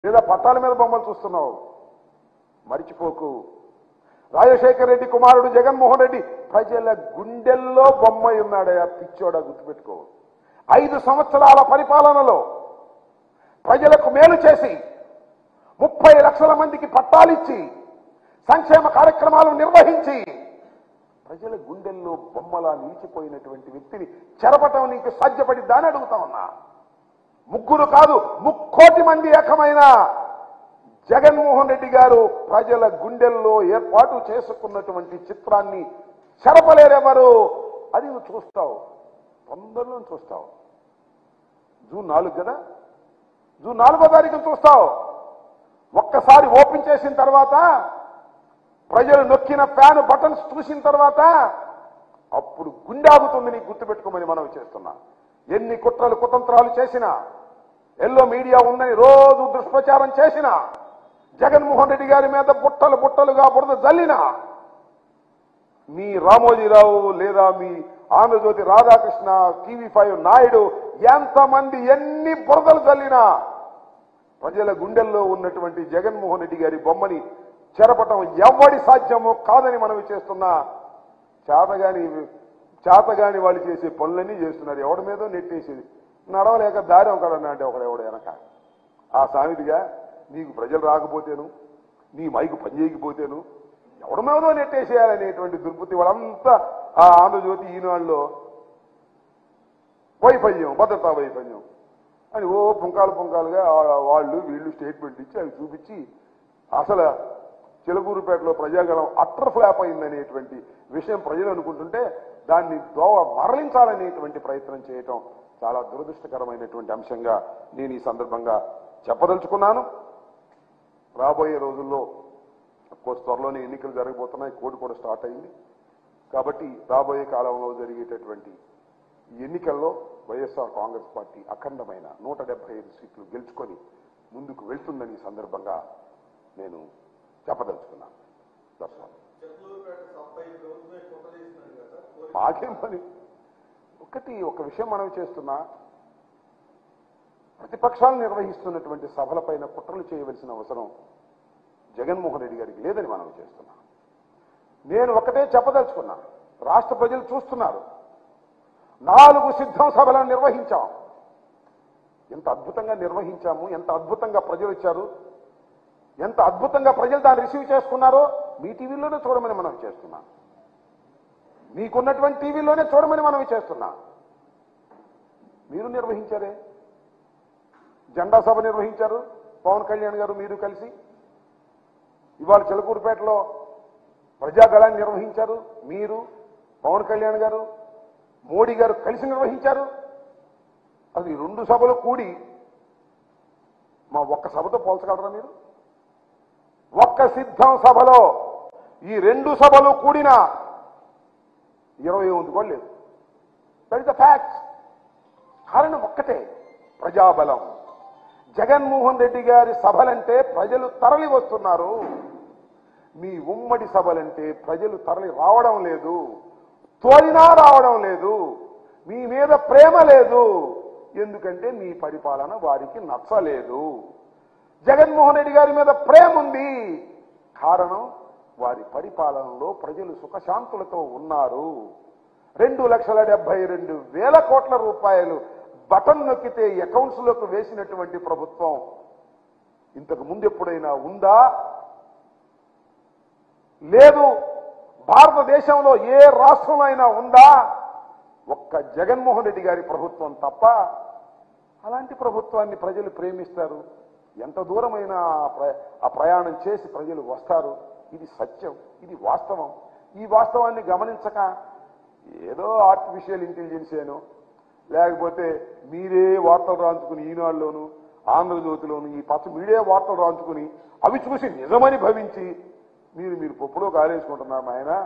లేదా పట్టాల మీద బొమ్మలు చూస్తున్నావు మరిచిపోకు రాజశేఖర రెడ్డి కుమారుడు జగన్మోహన్ రెడ్డి ప్రజల గుండెల్లో బొమ్మ ఉన్నాడయా పిచ్చోడా గుర్తుపెట్టుకో ఐదు సంవత్సరాల పరిపాలనలో ప్రజలకు మేలు చేసి ముప్పై లక్షల మందికి పట్టాలిచ్చి సంక్షేమ కార్యక్రమాలు నిర్వహించి ప్రజల గుండెల్లో బొమ్మలా నిలిచిపోయినటువంటి వ్యక్తిని చెరపటం నీకు సాధ్యపడిద్దా అని అడుగుతా ఉన్నా ముగ్గురు కాదు ముక్కోటి మంది ఏకమైన జగన్మోహన్ రెడ్డి గారు ప్రజల గుండెల్లో ఏర్పాటు చేసుకున్నటువంటి చిత్రాన్ని చెరపలేరెవరు అది నువ్వు చూస్తావు తొందరలో చూస్తావు జూన్ నాలుగు కదా జూన్ నాలుగో తారీఖున చూస్తావు ఒక్కసారి ఓపెన్ చేసిన తర్వాత ప్రజలు నొక్కిన ఫ్యాన్ బటన్స్ చూసిన తర్వాత అప్పుడు గుండె ఆగుతుంది నీకు గుర్తుపెట్టుకోమని మనం చేస్తున్నా ఎన్ని కుట్రలు కుతంత్రాలు చేసినా ఎల్లో మీడియా ఉందని రోజు దుష్ప్రచారం చేసినా జగన్మోహన్ రెడ్డి గారి మీద బుట్టలు బుట్టలుగా బురద జల్లినా మీ రామోజీరావు లేదా మీ ఆంధ్రజ్యోతి రాధాకృష్ణ టీవీ ఫైవ్ నాయుడు ఎంతమంది ఎన్ని బురదలు చల్లినా ప్రజల గుండెల్లో ఉన్నటువంటి జగన్మోహన్ రెడ్డి గారి బొమ్మని చెరపటం ఎవడి సాధ్యమో కాదని మనం చేస్తున్నా చేతగాని చేతగాని వాళ్ళు చేసే పనులన్నీ చేస్తున్నారు ఎవడి మీదో నెట్టేసేది నడవలేక దారి ఒకడన్నా అంటే ఒకడు ఎవడు వెనక ఆ సామెతిగా నీకు ప్రజలు రాకపోతేను నీ మైకు పనిచేయకపోతేను ఎవడి మీదో నెట్టేసేయాలనేటువంటి దుర్బుద్ధి వాళ్ళంతా ఆ ఆంధ్రజ్యోతి ఈనాడులో వైఫల్యం భద్రతా వైఫల్యం అని ఓ పుంకాలు పుంకాలుగా ఆ- వాళ్ళు వీళ్ళు స్టేట్మెంట్ ఇచ్చి అవి చూపించి అసలు చిలకూరుపేటలో ప్రజాగలం అట్టర్ ఫ్లాప్ అయిందనేటువంటి విషయం ప్రజలు అనుకుంటుంటే దాన్ని దోవ మరలించాలనేటువంటి ప్రయత్నం చేయటం చాలా దురదృష్టకరమైనటువంటి అంశంగా నేను ఈ సందర్భంగా చెప్పదలుచుకున్నాను రాబోయే రోజుల్లో కోర్స్ త్వరలోనే ఎన్నికలు జరగబోతున్నాయి కోడ్ కూడా స్టార్ట్ అయింది కాబట్టి రాబోయే కాలంలో జరిగేటటువంటి ఈ ఎన్నికల్లో వైఎస్ఆర్ కాంగ్రెస్ పార్టీ అఖండమైన నూట డెబ్బై ఐదు సీట్లు గెలుచుకొని ముందుకు వెళ్తుందని ఈ సందర్భంగా నేను చెప్పదలుచుకున్నాను That's all. చెట్లూరుపేట సబ్బై ప్రభుత్వమే కుట్ర చేసినాడు కదా కోరి- మాకేం పని ఒకటి ఒక విషయం మనం చేస్తున్నా ప్రతిపక్షాలు నిర్వహిస్తున్నటువంటి సభలపైన కుట్రలు చేయవలసిన అవసరం జగన్మోహన్ రెడ్డి గారికి లేదని మనం చేస్తున్నాం నేను ఒకటే చెప్పదలుచుకున్నా రాష్ట్ర ప్రజలు చూస్తున్నారు నాలుగు సిద్ధం సభలను నిర్వహించాం ఎంత అద్భుతంగా నిర్వహించాము ఎంత అద్భుతంగా ప్రజలు వచ్చారు ఎంత అద్భుతంగా ప్రజలు దాన్ని రిసీవ్ చేసుకున్నారో మీ టీవీలోనే చూడమని మనం చేస్తున్నాం మీకున్నటువంటి టీవీలోనే చూడమని మనం చేస్తున్నాం మీరు నిర్వహించారే జెండా సభ నిర్వహించారు పవన్ కళ్యాణ్ గారు మీరు కలిసి ఇవాళ చిలకూరుపేటలో ప్రజాగళాన్ని నిర్వహించారు మీరు పవన్ కళ్యాణ్ గారు మోడీ గారు కలిసి నిర్వహించారు అసలు ఈ రెండు సభలు కూడి మా ఒక్క సభతో పోల్చగలరా మీరు ఒక్క సిద్ధం సభలో ఈ రెండు సభలు కూడిన ఇరవై ఎనిమిది కూడా లేదు దట్ ఇస్ ద ఫ్యాక్ట్ కారణం ఒక్కటే ప్రజాబలం జగన్మోహన్ రెడ్డి గారి సభలంటే ప్రజలు తరలి వస్తున్నారు మీ ఉమ్మడి సభలంటే ప్రజలు తరలి రావడం లేదు తోలినా రావడం లేదు మీ మీద ప్రేమ లేదు ఎందుకంటే మీ పరిపాలన వారికి నచ్చలేదు జగన్మోహన్ రెడ్డి గారి మీద ప్రేమ ఉంది కారణం వారి పరిపాలనలో ప్రజలు సుఖశాంతులతో ఉన్నారు రెండు లక్షల డెబ్బై రెండు వేల కోట్ల రూపాయలు బటన్ నొక్కితే అకౌంట్స్ లోకి వేసినటువంటి ప్రభుత్వం ఇంతకు ముందు ఎప్పుడైనా ఉందా లేదు భారతదేశంలో ఏ రాష్ట్రంలో అయినా ఉందా ఒక్క జగన్మోహన్ రెడ్డి గారి ప్రభుత్వం తప్ప అలాంటి ప్రభుత్వాన్ని ప్రజలు ప్రేమిస్తారు ఎంత దూరమైనా ఆ ప్ర- ఆ ప్రయాణం చేసి ప్రజలు వస్తారు ఇది సత్యం ఇది వాస్తవం ఈ వాస్తవాన్ని గమనించక ఏదో ఆర్టిఫిషియల్ ఇంటెలిజెన్స్ ఏనో లేకపోతే మీరే వార్తలు రాంచుకుని ఈనాడులోను ఆంధ్రజ్యోతిలోను ఈ పచ్చ మీడియా వార్తలు రాంచుకుని అవి చూసి నిజమని భవించి మీరు మీరు పప్పులో కాలేసుకుంటున్నారు ఆయన